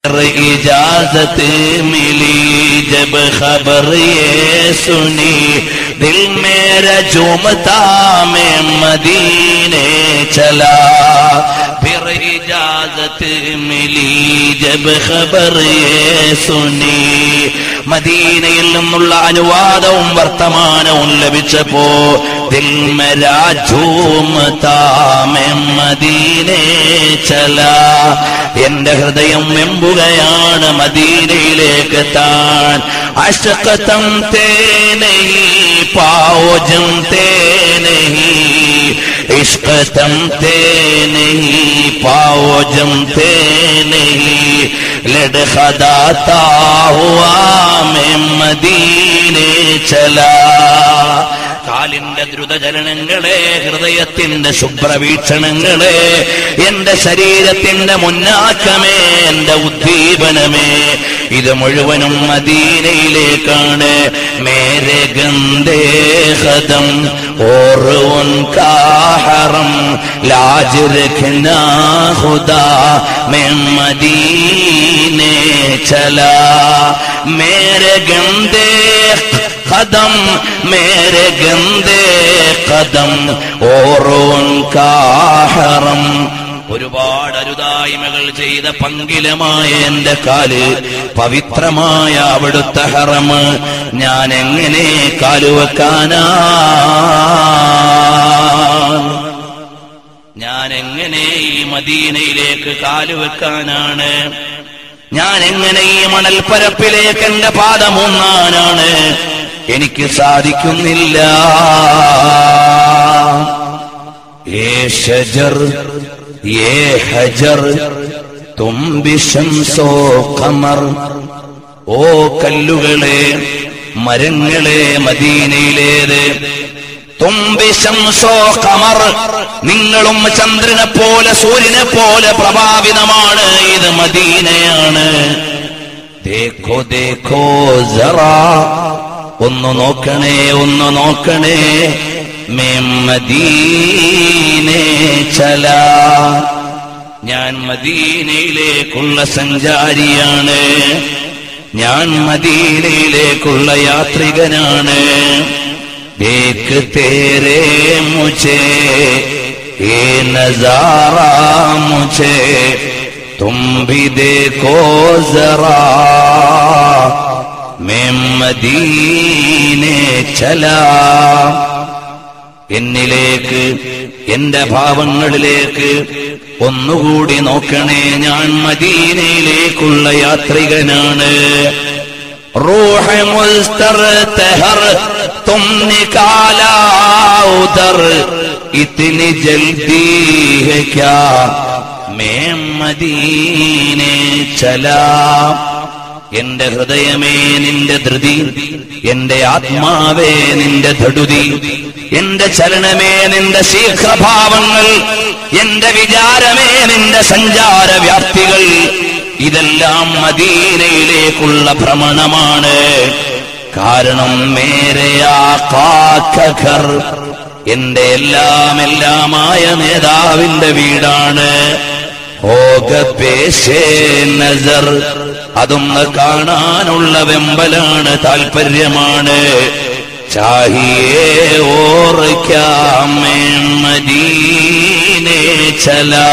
इजाजत मिली जब खबर ये सुनी दिल मेरा झूमता मैं मदीने चला फिर इजाजत मिली जब खबर ये सुनी മദീനയിൽ നിന്നുള്ള അനുവാദവും വർത്തമാനവും ലഭിച്ചപ്പോ ദിൽ മെരാ ഝൂമതാമെ മദീനെ ചല എന്റെ ഹൃദയം വെമ്പുകയാണ് മദീനയിലേക്ക് എത്താൻ അശക്കത്തം തേനഹി പാവോജം തേനഹി ഇഷ്കത്തം തേനഹി പാവോജം തേനഹി ലഡ്ഖദാता हुआ मैं മദീനെ ചലാ കാലിന്റെ ദ്രുതചലനങ്ങളെ ഹൃദയത്തിന്റെ ശുഭ്രവീക്ഷണങ്ങളെ എന്റെ ശരീരത്തിന്റെ മുന്നാക്കമേ എന്റെ ഉദ്ദീപനമേ ഇത് മുഴുവനും മദീനയിലേക്കാണ് മേരെ ഗന്ധേഹദം ഓർ ഉൻകാഹറം ലാജ് രഖ്നാ ഖുദാ मैं मदीने चला मेरे गंदे कदम मेरे गंदे कदम और उनका हरम ഒരുപാട് അരുതായ്മകൾ ചെയ്ത പങ്കിലമായ എന്റെ കാല് പവിത്രമായ അവിടുത്തെ ഹറമ് ഞാൻ എങ്ങനെ കാലുവെക്കാനാ ഞാൻ എങ്ങനെ ഈ മദീനയിലേക്ക് കാലുവെക്കാനാണ് ഞാൻ എങ്ങനെ ഈ മണൽപ്പരപ്പിലേക്ക് എന്റെ പാദമൂന്നാനാണ് എനിക്ക് സാധിക്കുന്നില്ല ഏ ഷജർ ഏ ഹജർ തുംബിശംസോ കമർ ഓ കല്ലുകളെ മരങ്ങളെ മദീനയിലേത് തുംബിശംസോ കമർ നിങ്ങളും ചന്ദ്രനെ പോലെ സൂര്യനെ പോലെ പ്രഭാവിതമാണ് ഇത് മദീനയാണ് ദേഖോ ദേഖോ ജറാ ഒന്ന് നോക്കണേ ഒന്ന് നോക്കണേ മേ മദീനെ ചല ഞാൻ മദീനയിലേക്കുള്ള സഞ്ചാരിയാണ് ഞാൻ മദീനയിലേക്കുള്ള യാത്രികനാണ് देख तेरे मुझे ये नजारा मुझे तुम भी देखो जरा मैं മദീനെ ചലാ എന്നിലേക്ക് എന്റെ ഭാവങ്ങളിലേക്ക് ഒന്നുകൂടി നോക്കണേ ഞാൻ മദീനയിലേക്കുള്ള യാത്രികനാണ് रूह मुस्तर तहर तुम निकाला उधर इतनी जल्दी है क्या मैं मदीने चला എന്റെ ഹൃദയമേ നിന്റെ ധൃതി എന്റെ ആത്മാവേ നിന്റെ ധടുതി എന്റെ ചലനമേ നിന്റെ ശീഘ്രഭാവങ്ങൾ എന്റെ വിചാരമേ നിന്റെ സഞ്ചാര വ്യാപ്തികൾ ഇതെല്ലാം മദീനയിലേക്കുള്ള ഭ്രമണമാണ് കാരണം മേരയാ കാക്കർ എന്റെ എല്ലാം എല്ലാമായ നേതാവിന്റെ വീടാണ് ഓക പേശേ നസർ അതൊന്ന് കാണാനുള്ള വെമ്പലാണ് താല്പര്യമാണ് ചാഹിയേ ഓർക്കാമേ മദീനെ ചലാ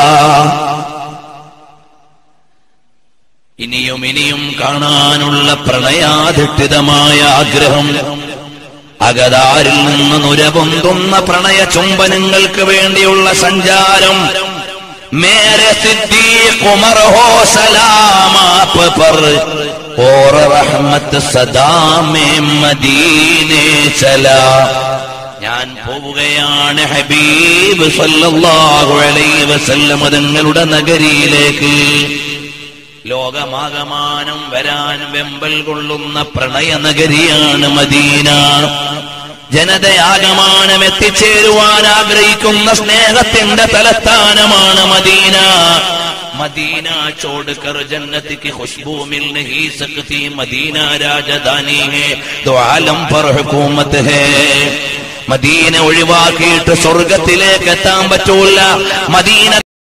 ഇനിയും ഇനിയും കാണാനുള്ള പ്രണയാധിഷ്ഠിതമായ ആഗ്രഹം അകതാരിൽ നിന്ന് നുരപൊന്തുന്ന പ്രണയ ചുംബനങ്ങൾക്ക് വേണ്ടിയുള്ള സഞ്ചാരം മേരെ സിദ്ദീഖ് ഉമർ ഹോ സലാം ആപ് പർ ഓർ റഹ്മത്ത് സദാ മേ മദീനെ ചലാ ഞാൻ പോവുകയാണ് ഹബീബ് സല്ലല്ലാഹു അലൈഹി വസല്ലം തങ്ങളുടെ നഗരിയിലേക്ക് ലോകമാകമാനം വരാൻ വെമ്പൽ കൊള്ളുന്ന പ്രണയ നഗരിയാണ് മദീന ജനതയാകമാനം എത്തിച്ചേരുവാൻ ആഗ്രഹിക്കുന്ന സ്നേഹത്തിന്റെ തലസ്ഥാനമാണ് മദീന मदीना छोड़कर जन्नत की खुशबू मिल नहीं सकती मदीना राजधानी है तो आलम पर हुकूमत है മദീന ഒഴിവാക്കിയിട്ട് സ്വർഗത്തിലേക്ക് എത്താൻ പറ്റൂല മദീന